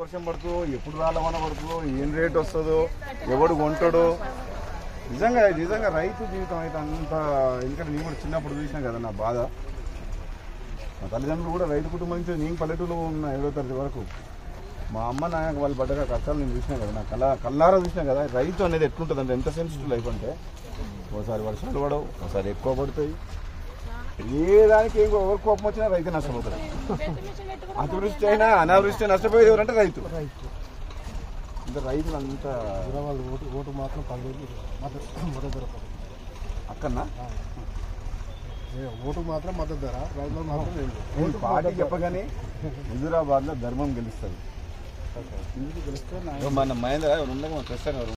వర్షం పడుతుందో ఎప్పుడు రాళ్ళ వాన పడుతుందో ఏం రేట్ వస్తుందో ఎవడు కొంటాడో నిజంగా నిజంగా రైతు జీవితం అయితే అంత ఎందుకంటే నేను కూడా చిన్నప్పుడు చూసినా కదా నా బాధ మా తల్లిదండ్రులు కూడా రైతు కుటుంబం నుంచి నేను పల్లెటూరులో ఉన్న ఏడో తరగతి వరకు మా అమ్మ నాయన వాళ్ళు పడ్డ కష్టాలు నేను చూసినా కదా నా కళ్ళ కళ్ళారా చూసినా కదా రైతు అనేది ఎట్లుంటుంది అంటే ఎంత సెన్సిటివ్ లైఫ్ అంటే ఒకసారి వర్షాలు పడవు ఒకసారి ఎక్కువ పడతాయి ఏ దానికి ఏం ఎవరు కోపం వచ్చినా రైతు నష్టపోతాడు అతివృష్టి అయినా అనావృష్టి నష్టపోయేది ఎవరంటే రైతు ఇంకా రైతులు అంత వాళ్ళు ఓటు ఓటు మాత్రం పదివేలు మద్దతు మద్దతు ధర పడుతుంది. అక్కన్నా ఏ, ఓటు మాత్రం మద్దతు ధర రైతులకు మాత్రం లేదు నేను పార్టీ చెప్పగానే హుజురాబాద్ లో ధర్మం గెలుస్తుంది ఎందుకు గెలిస్తే నా మన మహేంద్ర ఎవరు ఉండగా తెస్తారు ఎవరు